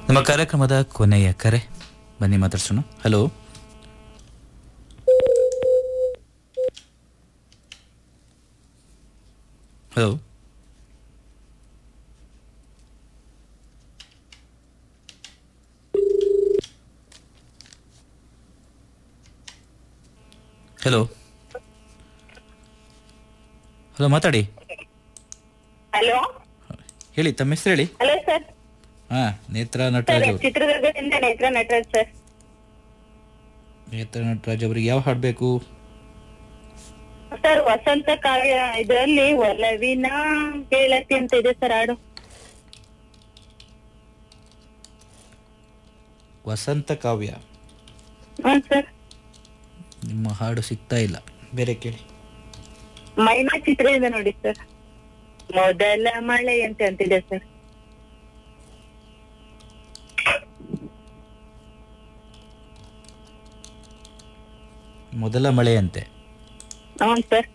ನಮ್ಮ ಕಾರ್ಯಕ್ರಮದ ಕೊನೆಯ ಕರೆ ಬನ್ನಿ ಮಾತಾಡ್ಸೋಣ ಹಲೋ ಹಲೋ ಹಲೋ ಹಲೋ ಮಾತಾಡಿ ಹಲೋ ಹೇಳಿ ತಮ್ಮ ಹೆಸರು ಹೇಳಿ ಹಲೋ ಸರ್ ಹಾ ನೇತ್ರ ಸರ್ ನಟರಾಜ್ ಅವರು ಚಿತ್ರದುರ್ಗದಿಂದ ನೇತ್ರ ನಟರಾಜ್ ಸರ್ ನೇತ್ರ ನಟರಾಜ್ ಅವರಿಗೆ ಯಾವ ಹಾಡು ಬೇಕು ಸರ್ ವಸಂತ ಕಾವ್ಯ ಇದರಲ್ಲಿ ಒಲವಿನ ಗೆಳತಿ ಅಂತ ಇದೆ ಸರ್ ಹಾಡು ವಸಂತ ಕಾವ್ಯ ಹ್ಮ್ ಸರ್ ನಿಮ್ಮ ಹಾಡು ಸಿಗ್ತಾ ಇಲ್ಲ ಬೇರೆ ಕೇಳಿ ಮೈನಾ ಚಿತ್ರ ಇದೆ ನೋಡಿ ಸರ್ ಮೊದಲ ಮಳೆ ಅಂತ ಅಂತಿದೆ ಸರ್ ಮೊದಲ ಮಳೆಯಂತೆ ಹ್ಞೂ ಸರ್